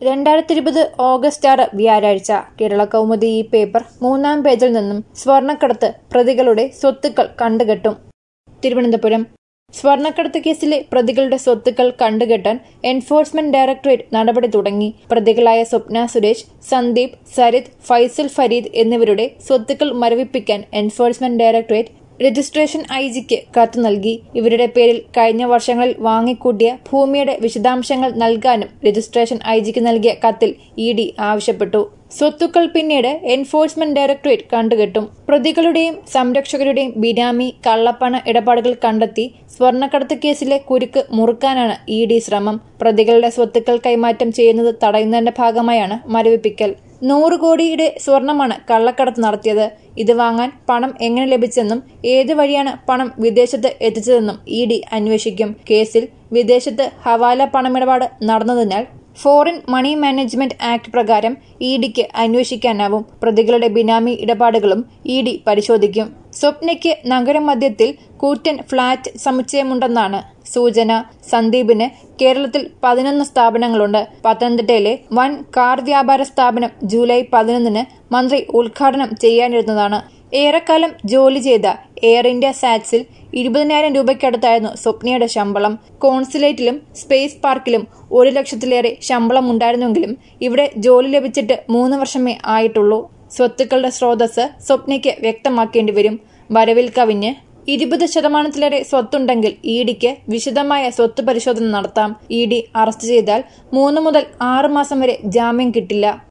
രണ്ടായിരത്തി ഇരുപത് ഓഗസ്റ്റ് ആറ് വ്യാഴാഴ്ച കേരള കൗമുദി ഈ പേപ്പർ മൂന്നാം പേജിൽ നിന്നും സ്വർണ്ണക്കടത്ത് പ്രതികളുടെ സ്വത്തുക്കൾ കണ്ടുകെട്ടും തിരുവനന്തപുരം സ്വർണ്ണക്കടത്ത് കേസിലെ പ്രതികളുടെ സ്വത്തുക്കൾ കണ്ടുകെട്ടാൻ എൻഫോഴ്സ്മെന്റ് ഡയറക്ടറേറ്റ് നടപടി തുടങ്ങി പ്രതികളായ സ്വപ്ന സുരേഷ് സന്ദീപ് സരിത് ഫൈസൽ ഫരീദ് എന്നിവരുടെ സ്വത്തുക്കൾ മരവിപ്പിക്കാൻ എൻഫോഴ്സ്മെന്റ് ഡയറക്ടറേറ്റ് രജിസ്ട്രേഷൻ ഐ ജിക്ക് കത്ത് നൽകി ഇവരുടെ പേരിൽ കഴിഞ്ഞ വർഷങ്ങളിൽ വാങ്ങിക്കൂട്ടിയ ഭൂമിയുടെ വിശദാംശങ്ങൾ നൽകാനും രജിസ്ട്രേഷൻ ഐ ജിക്ക് നൽകിയ കത്തിൽ ഇ ഡി ആവശ്യപ്പെട്ടു സ്വത്തുക്കൾ പിന്നീട് എൻഫോഴ്സ്മെന്റ് ഡയറക്ടറേറ്റ് കണ്ടുകെട്ടും പ്രതികളുടെയും സംരക്ഷകരുടെയും ബിനാമി കള്ളപ്പണ ഇടപാടുകൾ കണ്ടെത്തി സ്വർണ്ണക്കടത്ത് കേസിലെ കുരുക്ക് മുറുക്കാനാണ് ഇ ഡി ശ്രമം പ്രതികളുടെ സ്വത്തുക്കൾ കൈമാറ്റം ചെയ്യുന്നത് തടയുന്നതിന്റെ ഭാഗമായാണ് മരവിപ്പിക്കൽ നൂറ് കോടിയുടെ സ്വർണമാണ് കള്ളക്കടത്ത് നടത്തിയത് ഇത് വാങ്ങാൻ പണം എങ്ങനെ ലഭിച്ചെന്നും ഏത് വഴിയാണ് പണം വിദേശത്ത് എത്തിച്ചതെന്നും ഇ ഡി അന്വേഷിക്കും കേസിൽ വിദേശത്ത് ഹവാല പണമിടപാട് നടന്നതിനാൽ ഫോറിൻ മണി മാനേജ്മെന്റ് ആക്ട് പ്രകാരം ഇ ഡിക്ക് അന്വേഷിക്കാനാവും പ്രതികളുടെ ബിനാമി ഇടപാടുകളും ഇ ഡി പരിശോധിക്കും സ്വപ്നയ്ക്ക് നഗരമധ്യത്തിൽ കൂറ്റൻ ഫ്ളാറ്റ് സമുച്ചയമുണ്ടെന്നാണ് സൂചന സന്ദീപിന് കേരളത്തിൽ പതിനൊന്ന് സ്ഥാപനങ്ങളുണ്ട് പത്തനംതിട്ടയിലെ വൻ കാർ വ്യാപാര സ്ഥാപനം ജൂലൈ പതിനൊന്നിന് മന്ത്രി ഉദ്ഘാടനം ചെയ്യാനിരുന്നതാണ് ഏറെക്കാലം ജോലി ചെയ്ത എയർ ഇന്ത്യ സാറ്റ്സിൽ ഇരുപതിനായിരം രൂപയ്ക്കടുത്തായിരുന്നു സ്വപ്നയുടെ ശമ്പളം കോൺസുലേറ്റിലും സ്പേസ് പാർക്കിലും ഒരു ലക്ഷത്തിലേറെ ശമ്പളം ഉണ്ടായിരുന്നെങ്കിലും ഇവിടെ ജോലി ലഭിച്ചിട്ട് മൂന്ന് വർഷമേ ആയിട്ടുള്ളൂ സ്വത്തുക്കളുടെ സ്രോതസ് സ്വപ്നയ്ക്ക് വ്യക്തമാക്കേണ്ടി വരും വരവിൽ കവിഞ്ഞ് ഇരുപത് ശതമാനത്തിലേറെ സ്വത്തുണ്ടെങ്കിൽ ഇ ഡിക്ക് വിശദമായ സ്വത്ത് പരിശോധന നടത്താം ഇ ഡി അറസ്റ്റ് ചെയ്താൽ മൂന്ന് മുതൽ ആറ് മാസം വരെ ജാമ്യം കിട്ടില്ല